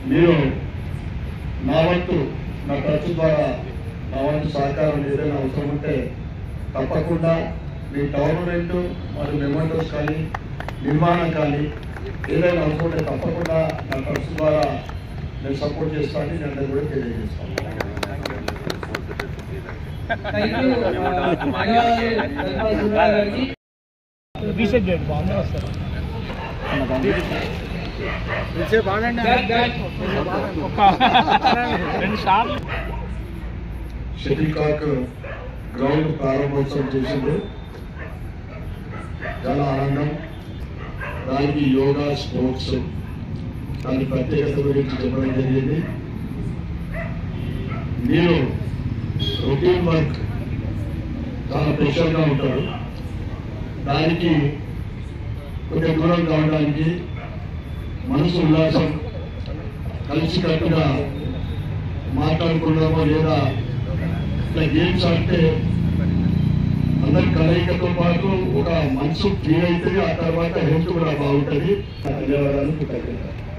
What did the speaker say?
మీరు నా వంతు నా ఖర్చు ద్వారా నా వంతు సహకారం ఏదైనా అవసరం ఉంటే తప్పకుండా మీ గవర్నమెంట్ మరియు మెమెంటోస్ కానీ నిర్మాణం కానీ ఏదైనా అవసరం ఉంటే తప్పకుండా నా ఖర్చు ద్వారా నేను సపోర్ట్ చేస్తానని నేను అందరికీ కూడా తెలియజేస్తాను థ్యాంక్ యూ ధన్యవాదాలు గారికి రీసెట్ చేయండి బాగుంది వస్తారు బ్యాక్ బ్యాక్ రెండు సార్లు షటిల్ కాక్ గ్రౌండ్ ప్రారంభోత్సవం చేసింది చాలా ఆనందం దానికి యోగా స్పోర్ట్స్ దాని ప్రత్యేకత గురించి చెప్పడం జరిగింది నేను రొటీన్ వర్క్ చాలా ప్రెషర్గా ఉంటాడు దానికి కొంచెం దూరం కావడానికి మనసు ఉల్లాసం కలిసికట్టుగా మాట్లాడుకున్నామో లేదా ఇట్లా గేమ్స్ ఆడితే అందరి కలయికతో పాటు ఒక మనసు ఫ్రీ అవుతుంది ఆ తర్వాత హెల్త్ కూడా బాగుంటుంది ధన్యవాదాలు కృతజ్ఞతలు